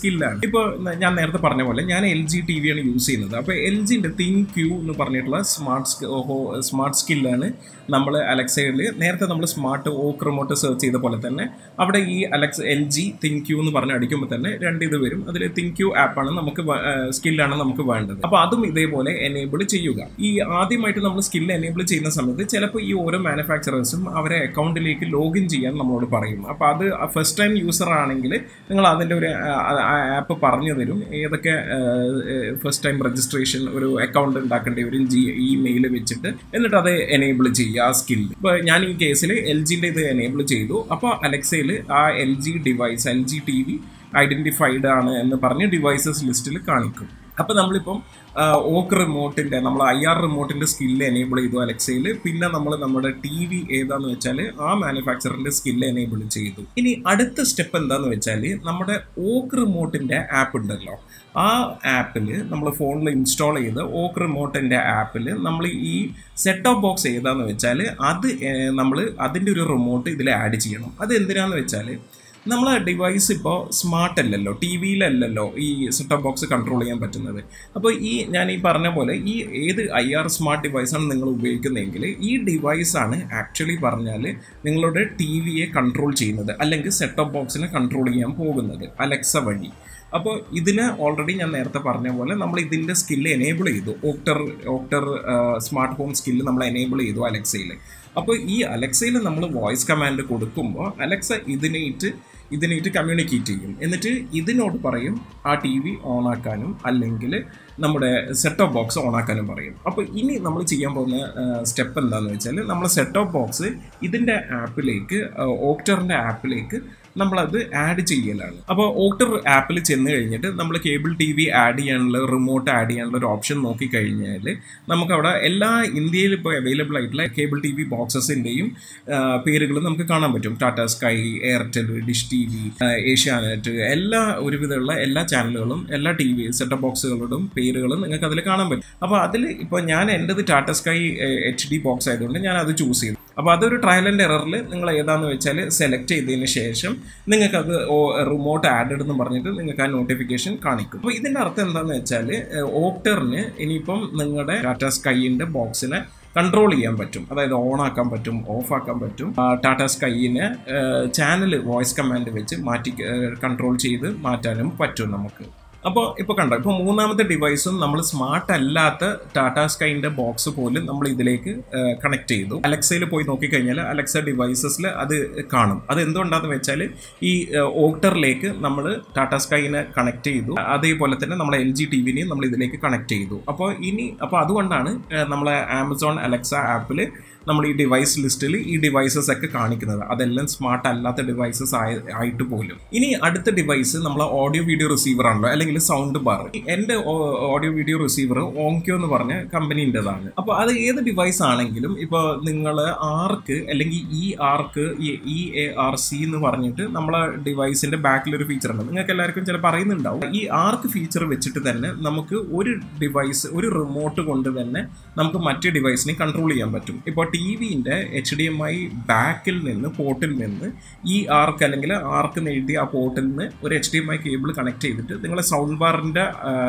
സ്കില്ലാണ് ഇപ്പോൾ ഞാൻ നേരത്തെ പറഞ്ഞ പോലെ ഞാൻ എൽ ജി ടി വിയാണ് യൂസ് ചെയ്യുന്നത് അപ്പോൾ എൽ ജിൻ്റെ തിങ് ക്യൂ എന്ന് പറഞ്ഞിട്ടുള്ള സ്മാർട്ട് സ്മാർട്ട് സ്കില്ലാണ് നമ്മൾ അലക്സയിൽ നേരത്തെ നമ്മൾ സ്മാർട്ട് ഓക്ക് റിമോട്ട് സെർച്ച് ചെയ്ത പോലെ തന്നെ അവിടെ ഈ Alexa L G ThinQ എന്ന് പറഞ്ഞ് അടിക്കുമ്പോൾ തന്നെ രണ്ട് ഇത് വരും അതിൽ തിങ് ക്യൂ ആപ്പാണ് നമുക്ക് സ്കില്ലാണ് നമുക്ക് വേണ്ടത് അപ്പോൾ അതും ഇതേപോലെ എനേബിൾ ചെയ്യുക ഈ ആദ്യമായിട്ട് നമ്മൾ സ്കിൽ എനേബിൾ ചെയ്യുന്ന സമയത്ത് ചിലപ്പോൾ ഈ ഓരോ മാനുഫാക്ചറേഴ്സും അവരെ അക്കൗണ്ടിലേക്ക് ലോഗിൻ ചെയ്യാൻ നമ്മളോട് പറയും അപ്പോൾ അത് ഫസ്റ്റ് ടൈം യൂസർ ആണെങ്കിൽ നിങ്ങൾ അതിൻ്റെ ഒരു ആപ്പ് പറഞ്ഞു തരും ഏതൊക്കെ ഫസ്റ്റ് ടൈം രജിസ്ട്രേഷൻ ഒരു അക്കൗണ്ട് ഉണ്ടാക്കേണ്ടി വരും ജി ഇമെയിൽ വെച്ചിട്ട് എന്നിട്ട് അത് എനേബിൾ ചെയ്യുക ആ സ്കിൽ ഇപ്പോൾ ഞാൻ ഈ കേസിൽ എൽ ജിൻ്റെ ഇത് എനേബിൾ ചെയ്തു അപ്പോൾ അലക്സയിൽ ആ L G device L G T V identified ആണ് എന്ന് പറഞ്ഞ് ഡിവൈസസ് ലിസ്റ്റിൽ കാണിക്കും അപ്പോൾ നമ്മളിപ്പം ഓക്ക് റിമോട്ടിൻ്റെ നമ്മൾ ഐ ആർ റിമോട്ടിൻ്റെ സ്കില്ല് എനേബിൾ ചെയ്തു അലക്സയിൽ പിന്നെ നമ്മൾ നമ്മുടെ ടി വി ഏതാന്ന് വെച്ചാൽ ആ മാനുഫാക്ചറിൻ്റെ സ്കില്ല് എനേബിൾ ചെയ്തു ഇനി അടുത്ത സ്റ്റെപ്പ് എന്താന്ന് വെച്ചാൽ നമ്മുടെ ഓക്ക് റിമോട്ടിൻ്റെ ആപ്പ് ഉണ്ടല്ലോ ആ ആപ്പിൽ നമ്മൾ ഫോണിൽ ഇൻസ്റ്റാൾ ചെയ്ത് ഓക്ക് റിമോട്ടിൻ്റെ ആപ്പിൽ നമ്മൾ ഈ സെറ്റ് ഓഫ് ബോക്സ് ഏതാന്ന് വെച്ചാൽ അത് നമ്മൾ അതിൻ്റെ ഒരു റിമോട്ട് ഇതിൽ ആഡ് ചെയ്യണം അത് എന്തിനാന്ന് വെച്ചാൽ നമ്മളെ ഡിവൈസ് ഇപ്പോൾ സ്മാർട്ട് അല്ലല്ലോ ടി വിയിലല്ലല്ലോ ഈ സെറ്റ് ബോക്സ് കൺട്രോൾ ചെയ്യാൻ പറ്റുന്നത് അപ്പോൾ ഈ ഞാൻ ഈ പറഞ്ഞ പോലെ ഈ ഏത് ഐ ആർ സ്മാർട്ട് ഡിവൈസാണ് നിങ്ങൾ ഉപയോഗിക്കുന്നതെങ്കിൽ ഈ ഡിവൈസാണ് ആക്ച്വലി പറഞ്ഞാൽ നിങ്ങളുടെ ടി വിയെ കൺട്രോൾ ചെയ്യുന്നത് അല്ലെങ്കിൽ സെറ്റ് ഓഫ് ബോക്സിനെ കൺട്രോൾ ചെയ്യാൻ പോകുന്നത് അലക്സ വഴി അപ്പോൾ ഇതിന് ഓൾറെഡി ഞാൻ നേരത്തെ പറഞ്ഞ പോലെ നമ്മൾ ഇതിൻ്റെ സ്കില്ല് എനേബിൾ ചെയ്തു Oakter Oakter smart home skill നമ്മൾ എനേബിൾ ചെയ്തു അലക്സയിൽ അപ്പോൾ ഈ അലക്സയിൽ നമ്മൾ വോയിസ് കമാൻഡ് കൊടുക്കുമ്പോൾ അലക്സ ഇതിനായിട്ട് ഇതിനായിട്ട് കമ്മ്യൂണിക്കേറ്റ് ചെയ്യും എന്നിട്ട് ഇതിനോട് പറയും ആ ടി വി ഓണാക്കാനും അല്ലെങ്കിൽ നമ്മുടെ സെറ്റ് ഓഫ് ബോക്സ് ഓണാക്കാനും പറയും അപ്പോൾ ഇനി നമ്മൾ ചെയ്യാൻ പോകുന്ന സ്റ്റെപ്പ് എന്താണെന്ന് വെച്ചാൽ നമ്മൾ സെറ്റ് ഓഫ് ബോക്സ് ഇതിൻ്റെ ആപ്പിലേക്ക് ഓക്ടറിൻ്റെ ആപ്പിലേക്ക് നമ്മളത് ആഡ് ചെയ്യലാണ് അപ്പോൾ ഓക്ടർ ആപ്പിൽ ചെന്ന് കഴിഞ്ഞിട്ട് നമ്മൾ കേബിൾ ടി വി ആഡ് ചെയ്യാനുള്ള റിമോട്ട് ആഡ് ചെയ്യാനുള്ള ഒരു ഓപ്ഷൻ നോക്കി കഴിഞ്ഞാൽ നമുക്കവിടെ എല്ലാ ഇന്ത്യയിൽ ഇപ്പോൾ അവൈലബിൾ ആയിട്ടുള്ള കേബിൾ ടി വി ബോക്സസിൻ്റെയും പേരുകൾ നമുക്ക് കാണാൻ പറ്റും Tata Sky Airtel Dish T V Asianet എല്ലാ ഒരുവിധമുള്ള എല്ലാ ചാനലുകളും എല്ലാ ടി വി സെറ്റപ്പ് ബോക്സുകളുടെയും പേരുകളും നിങ്ങൾക്ക് അതിൽ കാണാൻ പറ്റും അപ്പോൾ അതിൽ ഇപ്പോൾ ഞാൻ എൻ്റെത് Tata Sky H D box ആയതുകൊണ്ട് ഞാൻ അത് ചൂസ് ചെയ്തു അപ്പോൾ അതൊരു ട്രയൽ ആൻഡ് എററിൽ നിങ്ങൾ ഏതാണെന്ന് വെച്ചാൽ സെലക്ട് ചെയ്തതിന് ശേഷം നിങ്ങൾക്ക് അത് റിമോട്ട് ആഡഡ് എന്ന് പറഞ്ഞിട്ട് നിങ്ങൾക്ക് ആ നോട്ടിഫിക്കേഷൻ കാണിക്കും അപ്പോൾ ഇതിൻ്റെ അർത്ഥം എന്താണെന്ന് വെച്ചാൽ ഓക്ടറിന് ഇനിയിപ്പം നിങ്ങളുടെ ടാറ്റ സ്കൈയിൻ്റെ ബോക്സിനെ കൺട്രോൾ ചെയ്യാൻ പറ്റും അതായത് ഓൺ ആക്കാൻ പറ്റും ഓഫ് ആക്കാൻ പറ്റും ടാറ്റ സ്കൈയിനെ ചാനൽ വോയിസ് കമാൻഡ് വെച്ച് മാറ്റി കൺട്രോൾ ചെയ്ത് മാറ്റാനും പറ്റും നമുക്ക് അപ്പോൾ ഇപ്പോൾ കണ്ടോ ഇപ്പോൾ മൂന്നാമത്തെ ഡിവൈസും നമ്മൾ സ്മാർട്ട് അല്ലാത്ത ടാറ്റ സ്കൈൻ്റെ ബോക്സ് പോലും നമ്മൾ ഇതിലേക്ക് കണക്ട് ചെയ്തു അലക്സയിൽ പോയി നോക്കിക്കഴിഞ്ഞാൽ അലക്സ ഡിവൈസസിൽ അത് കാണും അത് എന്തുകൊണ്ടാണെന്ന് വെച്ചാൽ ഈ ഓക്ടറിലേക്ക് നമ്മൾ ടാറ്റ സ്കൈനെ കണക്ട് ചെയ്തു അതേപോലെ തന്നെ നമ്മൾ എൽ ജി ടി വിനെയും നമ്മൾ ഇതിലേക്ക് കണക്ട് ചെയ്തു അപ്പോൾ ഇനി അപ്പോൾ അതുകൊണ്ടാണ് നമ്മളെ ആമസോൺ അലക്സ ആപ്പിൽ നമ്മൾ ഈ ഡിവൈസ് ലിസ്റ്റിൽ ഈ ഡിവൈസസ് ഒക്കെ കാണിക്കുന്നത് അതെല്ലാം സ്മാർട്ട് അല്ലാത്ത ഡിവൈസസ് ആയിട്ട് പോലും ഇനി അടുത്ത ഡിവൈസ് നമ്മൾ ഓഡിയോ വീഡിയോ റിസീവർ ആണല്ലോ അല്ലെങ്കിൽ സൗണ്ട് ബാർ എൻ്റെ ഓഡിയോ വീഡിയോ റിസീവർ ഓങ്ക്യോ എന്ന് പറഞ്ഞ കമ്പനീൻ്റെതാണ് അപ്പോൾ അത് ഏത് ഡിവൈസ് ആണെങ്കിലും ഇപ്പോൾ നിങ്ങൾ ആർക്ക് അല്ലെങ്കിൽ E ARC E A R C എന്ന് പറഞ്ഞിട്ട് നമ്മളെ ഡിവൈസിന്റെ ബാക്കിൽ ഒരു ഫീച്ചർ ഉണ്ട് നിങ്ങൾക്ക് എല്ലാവർക്കും ചിലപ്പോൾ അറിയുന്നുണ്ടാവും ഈ ആർക്ക് ഫീച്ചർ വെച്ചിട്ട് തന്നെ നമുക്ക് ഒരു ഡിവൈസ് ഒരു റിമോട്ട് കൊണ്ട് തന്നെ നമുക്ക് മറ്റു ഡിവൈസിനെ കൺട്രോൾ ചെയ്യാൻ പറ്റും ഇപ്പോൾ ടി വിൻ്റെ എച്ച് ഡി എം ഐ ബാക്കിൽ നിന്ന് പോർട്ടിൽ നിന്ന് ഈ ആർക്ക് അല്ലെങ്കിൽ ആർക്ക് എന്ന് എഴുതിയ ആ പോർട്ടിൽ നിന്ന് ഒരു H D M I cable connect ചെയ്തിട്ട് നിങ്ങളെ സൗണ്ട് ബാറിൻ്റെ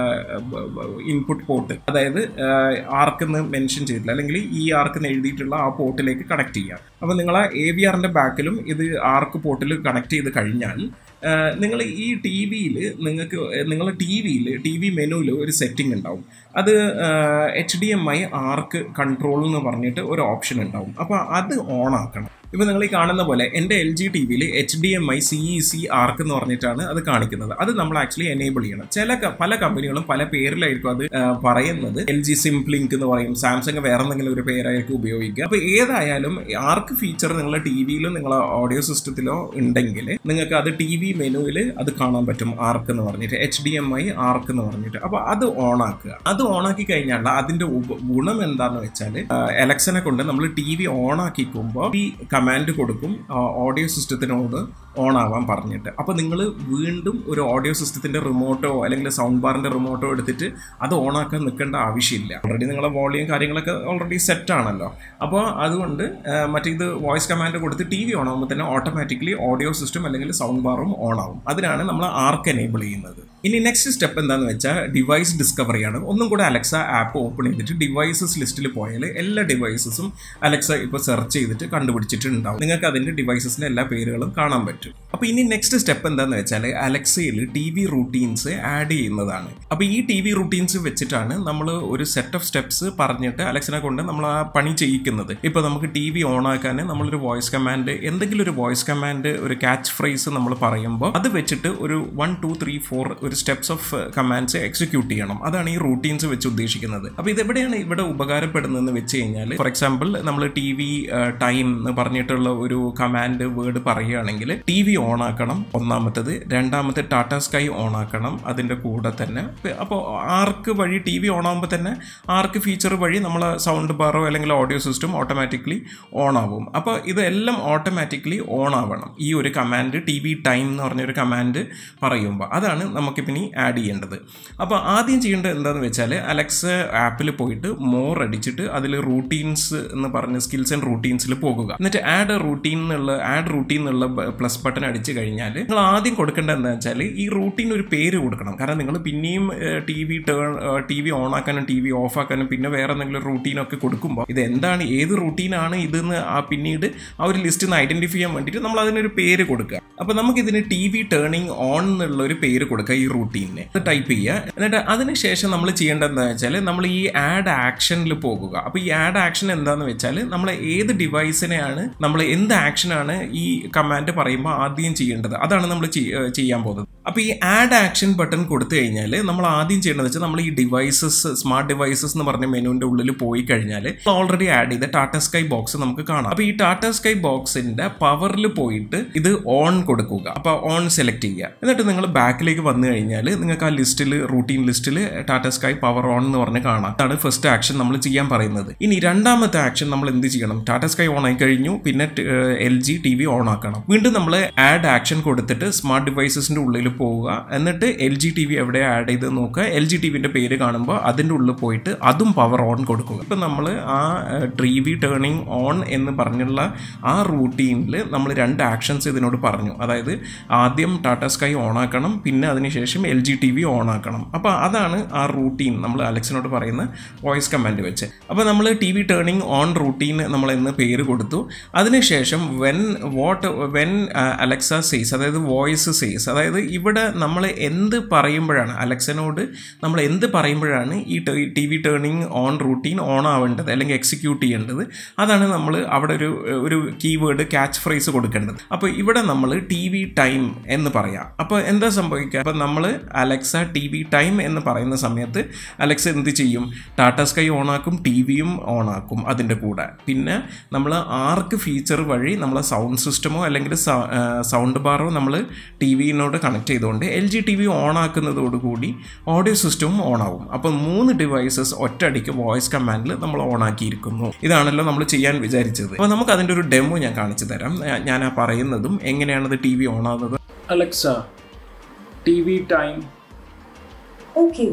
ഇൻപുട്ട് പോർട്ട് അതായത് ആർക്ക് എന്ന് മെൻഷൻ ചെയ്തിട്ടില്ല അല്ലെങ്കിൽ ഈ ആർക്ക് എന്ന് എഴുതിയിട്ടുള്ള ആ പോർട്ടിലേക്ക് കണക്ട് ചെയ്യാം അപ്പോൾ നിങ്ങൾ ആ എ വി ആറിൻ്റെ ബാക്കിലും ഇത് ആർക്ക് പോർട്ടിൽ കണക്ട് ചെയ്ത് കഴിഞ്ഞാൽ നിങ്ങൾ ഈ ടി വിയിൽ നിങ്ങൾക്ക് നിങ്ങളുടെ ടി വിയിൽ ടി വി മെനുവിൽ ഒരു സെറ്റിംഗ് ഉണ്ടാവും അത് H D M I ARC control എന്ന് പറഞ്ഞിട്ട് ഒരു ഓപ്ഷൻ ഉണ്ടാവും അപ്പോൾ അത് ഓൺ ആക്കണം ഇപ്പോൾ നിങ്ങൾ ഈ കാണുന്ന പോലെ എൻ്റെ എൽ ജി ടി വിയിൽ H D M I C E C ARC എന്ന് പറഞ്ഞിട്ടാണ് അത് കാണിക്കുന്നത് അത് നമ്മൾ ആക്ച്വലി എനേബിൾ ചെയ്യണം ചില പല കമ്പനികളും പല പേരിലായിരിക്കും അത് പറയുന്നത് എൽ ജി സിംപ്ലിങ്ക് എന്ന് പറയും സാംസങ് വേറെ എന്തെങ്കിലും ഒരു പേരായിരിക്കും ഉപയോഗിക്കുക അപ്പോൾ ഏതായാലും ആർക്ക് ഫീച്ചർ നിങ്ങളുടെ ടി വിയിലോ നിങ്ങളെ ഓഡിയോ സിസ്റ്റത്തിലോ ഉണ്ടെങ്കിൽ നിങ്ങൾക്ക് അത് ടി വി മെനുവിൽ അത് കാണാൻ പറ്റും ആർക്ക് എന്ന് പറഞ്ഞിട്ട് H D M I ARC എന്ന് പറഞ്ഞിട്ട് അപ്പോൾ അത് ഓൺ ആക്കുക അത് ഓൺ ആക്കി കഴിഞ്ഞാൽ അതിന്റെ ഗുണം എന്താണെന്ന് വെച്ചാൽ എലക്ഷനെ കൊണ്ട് നമ്മൾ ടി വി ഓൺ ആക്കിക്കുമ്പോൾ ഈ കമാൻഡ് കൊടുക്കും ഓഡിയോ സിസ്റ്റത്തിനോട് ഓൺ ആവാൻ പറഞ്ഞിട്ട് അപ്പോൾ നിങ്ങൾ വീണ്ടും ഒരു ഓഡിയോ സിസ്റ്റത്തിൻ്റെ റിമോട്ടോ അല്ലെങ്കിൽ സൗണ്ട് ബാറിൻ്റെ റിമോട്ടോ എടുത്തിട്ട് അത് ഓൺ ആക്കാൻ നിൽക്കേണ്ട ആവശ്യമില്ല ഓൾറെഡി നിങ്ങളെ വോളിയം കാര്യങ്ങളൊക്കെ ഓൾറെഡി സെറ്റ് ആണല്ലോ അപ്പോൾ അതുകൊണ്ട് മറ്റേ ഇത് വോയിസ് കമാൻഡ് കൊടുത്ത് ടി വി ഓൺ ആകുമ്പോൾ തന്നെ ഓട്ടോമാറ്റിക്കലി ഓഡിയോ സിസ്റ്റം അല്ലെങ്കിൽ സൗണ്ട് ബാറും ഓൺ ആവും അതിനാണ് നമ്മൾ ആർക്ക് എനേബിൾ ചെയ്യുന്നത് ഇനി നെക്സ്റ്റ് സ്റ്റെപ്പ് എന്താണെന്ന് വെച്ചാൽ ഡിവൈസ് ഡിസ്കവറിയാണ് ഒന്നും കൂടെ അലക്സ ആപ്പ് ഓപ്പൺ ചെയ്തിട്ട് ഡിവൈസസ് ലിസ്റ്റിൽ പോയാൽ എല്ലാ ഡിവൈസസും അലക്സ ഇപ്പോൾ സെർച്ച് ചെയ്തിട്ട് കണ്ടുപിടിച്ചിട്ടുണ്ടാവും നിങ്ങൾക്ക് അതിൻ്റെ ഡിവൈസസിൻ്റെ എല്ലാ പേരുകളും കാണാൻ പറ്റും അപ്പോൾ ഇനി നെക്സ്റ്റ് സ്റ്റെപ്പ് എന്താണെന്ന് വെച്ചാൽ അലക്സയിൽ ടി വി റൂട്ടീൻസ് ആഡ് ചെയ്യുന്നതാണ് അപ്പോൾ ഈ ടി വി റൂട്ടീൻസ് വെച്ചിട്ടാണ് നമ്മൾ ഒരു സെറ്റ് ഓഫ് സ്റ്റെപ്സ് പറഞ്ഞിട്ട് അലക്സിനെ കൊണ്ട് നമ്മൾ ആ പണി ചെയ്യിക്കുന്നത് ഇപ്പോൾ നമുക്ക് ടി വി ഓൺ ആക്കാൻ നമ്മളൊരു വോയിസ് കമാൻഡ് എന്തെങ്കിലും ഒരു വോയിസ് കമാൻഡ് ഒരു കാച്ച് ഫ്രേസ് നമ്മൾ പറയുമ്പോൾ അത് വെച്ചിട്ട് ഒരു വൺ ടു ത്രീ ഫോർ ഒരു സ്റ്റെപ്സ് ഓഫ് കമാൻഡ്സ് എക്സിക്യൂട്ട് ചെയ്യണം അതാണ് ഈ റൂട്ടീൻസ് വെച്ച് ഉദ്ദേശിക്കുന്നത് അപ്പോൾ ഇതെവിടെയാണ് ഇവിടെ ഉപകാരപ്പെടുന്നതെന്ന് വെച്ച് കഴിഞ്ഞാൽ ഫോർ എക്സാമ്പിൾ നമ്മൾ ടി വി ടൈം എന്ന് പറഞ്ഞിട്ടുള്ള ഒരു കമാൻഡ് വേർഡ് പറയുകയാണെങ്കിൽ ടി വി ഓൺ ആക്കണം ഒന്നാമത്തത് രണ്ടാമത്തെ ടാറ്റ സ്കൈ ഓൺ ആക്കണം അതിൻ്റെ കൂടെ തന്നെ അപ്പോൾ ആർക്ക് വഴി ടി വി ഓൺ ആകുമ്പോൾ തന്നെ ആർക്ക് ഫീച്ചർ വഴി നമ്മൾ സൗണ്ട് ബാറോ അല്ലെങ്കിൽ ഓഡിയോ സിസ്റ്റം ഓട്ടോമാറ്റിക്കലി ഓൺ ആവും അപ്പോൾ ഇതെല്ലാം ഓട്ടോമാറ്റിക്കലി ഓൺ ആവണം ഈ ഒരു കമാൻഡ് ടി വി ടൈം എന്ന് പറഞ്ഞൊരു കമാൻഡ് പറയുമ്പോൾ അതാണ് നമുക്കിപ്പോൾ ഇനി ആഡ് ചെയ്യേണ്ടത് അപ്പോൾ ആദ്യം ചെയ്യേണ്ടത് എന്താണെന്ന് വെച്ചാൽ അലക്സ് ആപ്പിൽ പോയിട്ട് മോർ അടിച്ചിട്ട് അതിൽ റൂട്ടീൻസ് എന്ന് പറഞ്ഞ സ്കിൽസ് ആൻഡ് റൂട്ടീൻസിൽ പോകുക എന്നിട്ട് ആഡ് റൂട്ടീൻ എന്നുള്ള ആഡ് റൂട്ടീൻ എന്നുള്ള പ്ലസ് ബട്ടൺ അടിച്ചു കഴിഞ്ഞാൽ നിങ്ങൾ ആദ്യം കൊടുക്കേണ്ടത് എന്താ വെച്ചാൽ ഈ റൂട്ടീൻ ഒരു പേര് കൊടുക്കണം കാരണം നിങ്ങൾ പിന്നെയും T V turn T V on ആക്കാനും ടി വി ഓഫ് ആക്കാനും പിന്നെ വേറെ എന്തെങ്കിലും റൂട്ടീനൊക്കെ കൊടുക്കുമ്പോൾ ഇത് എന്താണ് ഏത് റൂട്ടീനാണ് ഇതെന്ന് ആ പിന്നീട് ആ ഒരു ലിസ്റ്റ് നിന്ന് ഐഡന്റിഫൈ ചെയ്യാൻ വേണ്ടിയിട്ട് നമ്മൾ അതിനൊരു പേര് കൊടുക്കുക അപ്പോൾ നമുക്ക് ഇതിന് ടി വി ടേണിംഗ് ഓൺ എന്നുള്ള ഒരു പേര് കൊടുക്കുക ഈ റൂട്ടീനെ അത് ടൈപ്പ് ചെയ്യുക എന്നിട്ട് അതിനുശേഷം നമ്മൾ ചെയ്യേണ്ടത് എന്താ വെച്ചാൽ നമ്മൾ ഈ ആഡ് ആക്ഷനിൽ പോകുക അപ്പോൾ ഈ ആഡ് ആക്ഷൻ എന്താന്ന് വെച്ചാൽ നമ്മൾ ഏത് ഡിവൈസിനെയാണ് നമ്മൾ എന്ത് ആക്ഷനാണ് ഈ കമാൻഡ് പറയുമ്പോൾ ആദ്യം ചെയ്യേണ്ടത് അതാണ് നമ്മൾ ചെയ്യാൻ പോകുന്നത് അപ്പോൾ ഈ ആഡ് ആക്ഷൻ ബട്ടൺ കൊടുത്തു കഴിഞ്ഞാൽ നമ്മൾ ആദ്യം ചെയ്യേണ്ടത് വെച്ചാൽ നമ്മൾ ഈ ഡിവൈസസ് സ്മാർട്ട് ഡിവൈസസ് എന്ന് പറഞ്ഞ മെനുവിൻ്റെ ഉള്ളിൽ പോയി കഴിഞ്ഞാൽ ഓൾറെഡി ആഡ് ചെയ്ത ടാറ്റ സ്കൈ ബോക്സ് നമുക്ക് കാണാം അപ്പോൾ ഈ ടാറ്റ സ്കൈ ബോക്സിന്റെ പവറിൽ പോയിട്ട് ഇത് ഓൺ കൊടുക്കുക അപ്പോൾ ഓൺ സെലക്ട് ചെയ്യുക എന്നിട്ട് നിങ്ങൾ ബാക്കിലേക്ക് വന്നു കഴിഞ്ഞാൽ നിങ്ങൾക്ക് ആ ലിസ്റ്റിൽ റൂട്ടീൻ ലിസ്റ്റിൽ ടാറ്റ സ്കൈ പവർ ഓൺ എന്ന് പറഞ്ഞ് കാണാം അതാണ് ഫസ്റ്റ് ആക്ഷൻ നമ്മൾ ചെയ്യാൻ പറയുന്നത് ഇനി രണ്ടാമത്തെ ആക്ഷൻ നമ്മൾ എന്ത് ചെയ്യണം ടാറ്റ സ്കൈ ഓൺ ആയി കഴിഞ്ഞു പിന്നെ L G T V on ആക്കണം വീണ്ടും നമ്മൾ ആഡ് ആക്ഷൻ കൊടുത്തിട്ട് സ്മാർട്ട് ഡിവൈസസിന്റെ ഉള്ളിൽ പോവുക എന്നിട്ട് എൽ ജി ടി വി എവിടെ ആഡ് ചെയ്ത് നോക്കുക എൽ ജി ടി വിന്റെ പേര് കാണുമ്പോൾ അതിൻ്റെ ഉള്ളിൽ പോയിട്ട് അതും പവർ ഓൺ കൊടുക്കുക ഇപ്പം നമ്മൾ ആ ടി വി ടേണിംഗ് ഓൺ എന്ന് പറഞ്ഞുള്ള ആ റൂട്ടീനിൽ നമ്മൾ രണ്ട് ആക്ഷൻസ് ഇതിനോട് പറഞ്ഞു അതായത് ആദ്യം ടാറ്റ സ്കൈ ഓൺ ആക്കണം പിന്നെ അതിനുശേഷം L G T V on ആക്കണം അപ്പോൾ അതാണ് ആ റൂട്ടീൻ നമ്മൾ അലക്സിനോട് പറയുന്ന വോയിസ് കമാൻഡ് വെച്ച് അപ്പോൾ നമ്മൾ T V turning on routine നമ്മൾ എന്ന് പേര് കൊടുത്തു അതിനുശേഷം when what when Alexa says അതായത് വോയിസ് സേസ് അതായത് ഇവിടെ നമ്മൾ എന്ത് പറയുമ്പോഴാണ് അലക്സനോട് നമ്മൾ എന്ത് പറയുമ്പോഴാണ് ഈ T V turning on routine on ആവേണ്ടത് അല്ലെങ്കിൽ എക്സിക്യൂട്ട് ചെയ്യേണ്ടത് അതാണ് നമ്മൾ അവിടെ ഒരു ഒരു കീവേഡ് ക്യാച്ച് ഫ്രേസ് കൊടുക്കേണ്ടത് അപ്പോൾ ഇവിടെ നമ്മൾ ടി വി ടൈം എന്ന് പറയാം അപ്പോൾ എന്താ സംഭവിക്കുക അപ്പോൾ നമ്മൾ അലക്സ ടി വി ടൈം എന്ന് പറയുന്ന സമയത്ത് അലക്സ എന്ത് ചെയ്യും ടാറ്റ സ്കൈ ഓൺ ആക്കും ടി വിയും ഓൺ ആക്കും അതിൻ്റെ കൂടെ പിന്നെ നമ്മൾ ആർക്ക് ഫീച്ചർ വഴി നമ്മളെ സൗണ്ട് സിസ്റ്റമോ അല്ലെങ്കിൽ സൗണ്ട് ബാറോ നമ്മൾ ടി വിനോട് കണക്ട് ചെയ്തുകൊണ്ട് L G T V on ആക്കുന്നതോടുകൂടി ഓഡിയോ സിസ്റ്റവും ഓൺ ആവും അപ്പോൾ മൂന്ന് ഡിവൈസസ് ഒറ്റയടിക്ക് വോയിസ് കമാൻഡിൽ നമ്മൾ ഓൺ ആക്കിയിരിക്കുന്നു ഇതാണല്ലോ നമ്മൾ ചെയ്യാൻ വിചാരിച്ചത് അപ്പോൾ നമുക്ക് അതിൻ്റെ ഒരു ഡെമോ ഞാൻ കാണിച്ചു തരാം ഞാൻ ആ പറയുന്നതും എങ്ങനെയാണത് ടി വി ഓൺ ആവുന്നത്
Alexa T V time
Okay.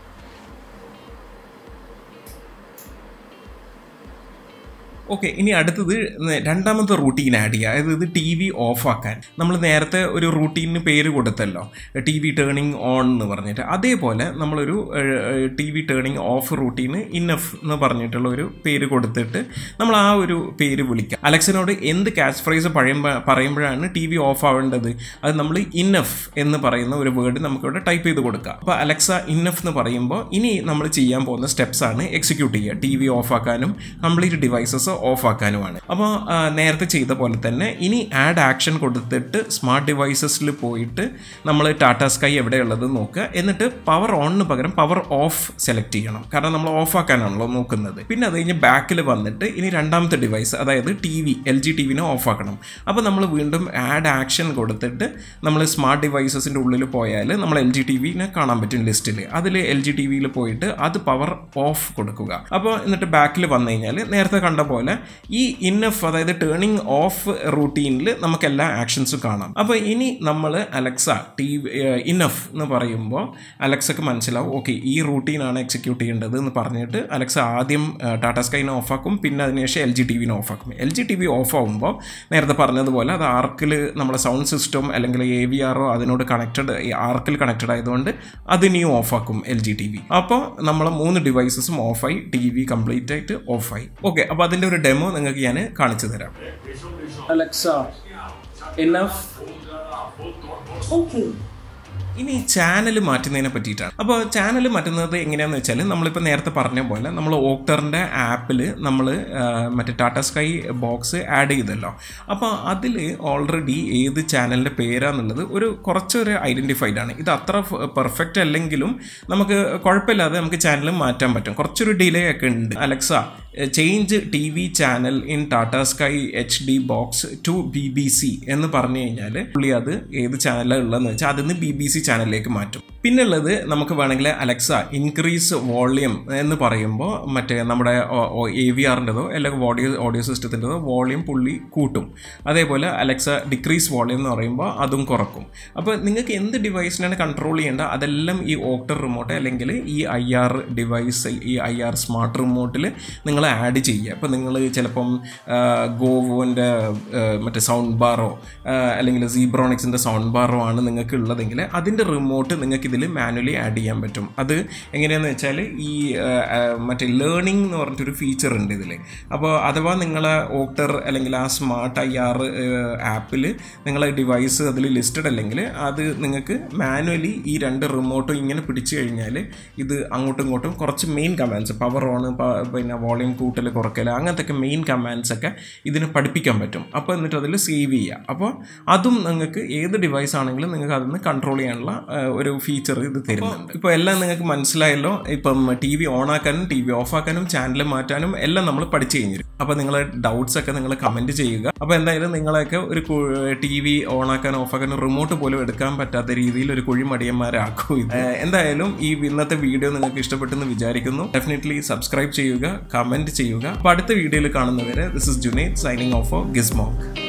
Okay ഇനി അടുത്തത് രണ്ടാമത്തെ റൂട്ടീൻ ആഡ് ചെയ്യുക അതായത് ഇത് ടി വി ഓഫ് ആക്കാൻ നമ്മൾ നേരത്തെ ഒരു റൂട്ടീനിന് പേര് കൊടുത്തല്ലോ ടി വി ടേണിംഗ് ഓൺ എന്ന് പറഞ്ഞിട്ട് അതേപോലെ നമ്മളൊരു T V turning off routine enough എന്ന് പറഞ്ഞിട്ടുള്ള ഒരു പേര് കൊടുത്തിട്ട് നമ്മൾ ആ ഒരു പേര് വിളിക്കുക അലക്സിനോട് എന്ത് ക്യാച്ച് ഫ്രൈസ് പറയുമ്പോൾ പറയുമ്പോഴാണ് ടി വി ഓഫ് ആവേണ്ടത് അത് നമ്മൾ ഇന്നഫ് എന്ന് പറയുന്ന ഒരു വേർഡ് നമുക്കിവിടെ ടൈപ്പ് ചെയ്ത് കൊടുക്കുക അപ്പോൾ അലക്സ ഇന്നഫ് എന്ന് പറയുമ്പോൾ ഇനി നമ്മൾ ചെയ്യാൻ പോകുന്ന സ്റ്റെപ്സ് ആണ് എക്സിക്യൂട്ട് ചെയ്യുക ടി വി ഓഫ് ആക്കാനും കംപ്ലീറ്റ് ഡിവൈസസ് ഓഫ് ആക്കാനുമാണ് അപ്പോൾ നേരത്തെ ചെയ്ത പോലെ തന്നെ ഇനി ആഡ് ആക്ഷൻ കൊടുത്തിട്ട് സ്മാർട്ട് ഡിവൈസസിൽ പോയിട്ട് നമ്മൾ ടാറ്റ സ്കൈ എവിടെയുള്ളത് നോക്കുക എന്നിട്ട് പവർ ഓണിന് പകരം പവർ ഓഫ് സെലക്ട് ചെയ്യണം കാരണം നമ്മൾ ഓഫ് ആക്കാനാണല്ലോ നോക്കുന്നത് പിന്നെ അത് കഴിഞ്ഞ് ബാക്കിൽ വന്നിട്ട് ഇനി രണ്ടാമത്തെ ഡിവൈസ് അതായത് T V L G T വിനെ ഓഫ് ആക്കണം അപ്പോൾ നമ്മൾ വീണ്ടും ആഡ് ആക്ഷൻ കൊടുത്തിട്ട് നമ്മൾ സ്മാർട്ട് ഡിവൈസസിൻ്റെ ഉള്ളിൽ പോയാൽ നമ്മൾ എൽ ജി ടി വിനെ കാണാൻ പറ്റും ലിസ്റ്റിൽ അതിൽ എൽ ജി ടി വിയിൽ പോയിട്ട് അത് പവർ ഓഫ് കൊടുക്കുക അപ്പോൾ എന്നിട്ട് ബാക്കിൽ വന്നു കഴിഞ്ഞാൽ നേരത്തെ കണ്ട പോലെ പോലെ ഈ ഇന്നഫ് അതായത് ടേണിംഗ് ഓഫ് റൂട്ടീനിൽ നമുക്ക് എല്ലാ ആക്ഷൻസും കാണാം അപ്പോൾ ഇനി നമ്മൾ അലക്സ ടി ഇന്നഫ് എന്ന് പറയുമ്പോൾ അലക്സക്ക് മനസ്സിലാവും ഓക്കെ ഈ റൂട്ടീനാണ് എക്സിക്യൂട്ട് ചെയ്യേണ്ടത് എന്ന് പറഞ്ഞിട്ട് അലക്സ ആദ്യം ടാറ്റ സ്കൈനെ ഓഫാക്കും പിന്നെ അതിനുശേഷം എൽ ജി ടി വിനെ ഓഫാക്കും L G T V off ആകുമ്പോൾ നേരത്തെ പറഞ്ഞതുപോലെ അത് ആർക്കിൽ നമ്മുടെ സൗണ്ട് സിസ്റ്റം അല്ലെങ്കിൽ എ വി ആറോ അതിനോട് കണക്റ്റഡ് ആർക്കിൽ കണക്റ്റഡ് ആയതുകൊണ്ട് അതിനെയും ഓഫാക്കും എൽ ജി ടി വി അപ്പോൾ നമ്മളെ മൂന്ന് ഡിവൈസസും ഓഫായി ടി വി കംപ്ലീറ്റ് ആയിട്ട് ഓഫായി ഓക്കെ അപ്പോൾ അതിൻ്റെ ഒരു ഡെമോ നിങ്ങൾക്ക് ഞാൻ കാണിച്ചു തരാം
Alexa, enough.
Okay.
ഇനി ചാനൽ മാറ്റുന്നതിനെ പറ്റിയിട്ടാണ് അപ്പോൾ ചാനൽ മാറ്റുന്നത് എങ്ങനെയാണെന്ന് വെച്ചാൽ നമ്മളിപ്പോൾ നേരത്തെ പറഞ്ഞ പോലെ നമ്മൾ ഓക്ടറിൻ്റെ ആപ്പിൽ നമ്മൾ മറ്റേ ടാറ്റ സ്കൈ ബോക്സ് ആഡ് ചെയ്തല്ലോ അപ്പോൾ അതിൽ ഓൾറെഡി ഏത് ചാനലിൻ്റെ പേരാന്നുള്ളത് ഒരു കുറച്ചൊരു ഐഡൻറ്റിഫൈഡ് ആണ് ഇത് അത്ര പെർഫെക്റ്റ് അല്ലെങ്കിലും നമുക്ക് കുഴപ്പമില്ലാതെ നമുക്ക് ചാനൽ മാറ്റാൻ പറ്റും കുറച്ചൊരു ഡിലേ ഒക്കെ ഉണ്ട് Alexa change T V channel in Tata Sky H D box to B B C എന്ന് പറഞ്ഞു കഴിഞ്ഞാൽ പുള്ളി അത് ഏത് ചാനലാണ് ഉള്ളതെന്ന് വെച്ചാൽ അതിൽ നിന്ന് ബി ബി സി ചാനലിലേക്ക് മാറ്റും പിന്നുള്ളത് നമുക്ക് വേണമെങ്കിൽ അലക്സ ഇൻക്രീസ് വോളിയം എന്ന് പറയുമ്പോൾ മറ്റേ നമ്മുടെ എ വി ആറിൻ്റെതോ അല്ലെങ്കിൽ ഓഡിയോ ഓഡിയോ സിസ്റ്റത്തിൻ്റെതോ വോളിയം പുള്ളി കൂട്ടും അതേപോലെ അലക്സ ഡിക്രീസ് വോളിയം എന്ന് പറയുമ്പോൾ അതും കുറക്കും അപ്പോൾ നിങ്ങൾക്ക് എന്ത് ഡിവൈസിനാണ് കൺട്രോൾ ചെയ്യേണ്ടത് അതെല്ലാം ഈ ഓക്ടർ റിമോട്ട് അല്ലെങ്കിൽ ഈ ഐ ആർ ഡിവൈസ് ഈ ഐ ആർ സ്മാർട്ട് റിമോട്ടിൽ നിങ്ങൾ ആഡ് ചെയ്യുക ഇപ്പോൾ നിങ്ങൾ ചിലപ്പം ഗോവോൻ്റെ മറ്റേ സൗണ്ട് ബാറോ അല്ലെങ്കിൽ സീബ്രോണിക്സിൻ്റെ സൗണ്ട് ബാറോ ആണ് നിങ്ങൾക്ക് ഉള്ളതെങ്കിൽ അതിൻ്റെ റിമോട്ട് നിങ്ങൾക്ക് ഇതിൽ മാനുവലി ആഡ് ചെയ്യാൻ പറ്റും അത് എങ്ങനെയാണെന്ന് വെച്ചാൽ ഈ ആ, ആ, മറ്റേ ലേണിംഗ് എന്ന് പറഞ്ഞിട്ടൊരു ഫീച്ചർ ഉണ്ട് ഇതിൽ അപ്പോൾ അഥവാ നിങ്ങളെ ഓക്ടർ അല്ലെങ്കിൽ ആ സ്മാർട്ട് ഐ ആർ ആപ്പിൽ നിങ്ങളെ ഡിവൈസ് അതിൽ ലിസ്റ്റഡ് അല്ലെങ്കിൽ അത് നിങ്ങൾക്ക് മാനുവലി ഈ രണ്ട് റിമോട്ടും ഇങ്ങനെ പിടിച്ചു കഴിഞ്ഞാൽ ഇത് അങ്ങോട്ടും ഇങ്ങോട്ടും കുറച്ച് മെയിൻ കമാൻഡ്സ് പവർ ഓൺ പിന്നെ വോളിയം കൂട്ടൽ കുറയ്ക്കൽ അങ്ങനത്തെ മെയിൻ കമാൻഡ്സ് ഒക്കെ ഇതിന് പഠിപ്പിക്കാൻ പറ്റും അപ്പോൾ എന്നിട്ട് അതിൽ സേവ് ചെയ്യുക അപ്പോൾ അതും നിങ്ങൾക്ക് ഏത് ഡിവൈസ് ആണെങ്കിലും നിങ്ങൾക്ക് അതിന് കൺട്രോൾ ചെയ്യാനുള്ള ആ, ഒരു ഫീച്ചർ ഇത് തരുന്നുണ്ട് ഇപ്പോൾ എല്ലാം നിങ്ങൾക്ക് മനസ്സിലായല്ലോ ഇപ്പം ടി വി ഓൺ ആക്കാനും ടി വി ഓഫ് ആക്കാനും ചാനൽ മാറ്റാനും എല്ലാം നമ്മൾ പഠിച്ചു കഴിഞ്ഞിരും അപ്പോൾ നിങ്ങളെ ഡൗട്ട്സ് ഒക്കെ നിങ്ങൾ കമൻറ്റ് ചെയ്യുക അപ്പോൾ എന്തായാലും നിങ്ങളെയൊക്കെ ഒരു ടി വി ഓൺ ആക്കാനും ഓഫ് ആക്കാനും റിമോട്ട് പോലും എടുക്കാൻ പറ്റാത്ത രീതിയിൽ ഒരു കുഴിമടിയന്മാരാക്കും ഇത് ഏഹ് എന്തായാലും ഈ ഇന്നത്തെ വീഡിയോ നിങ്ങൾക്ക് ഇഷ്ടപ്പെട്ടെന്ന് വിചാരിക്കുന്നു ഡെഫിനറ്റ്ലി സബ്സ്ക്രൈബ് ചെയ്യുക കമൻറ്റ് ചെയ്യുക അപ്പോൾ അടുത്ത വീഡിയോയിൽ കാണുന്നവരെ this is Junaid signing off for ഗിസ്മോക്ക്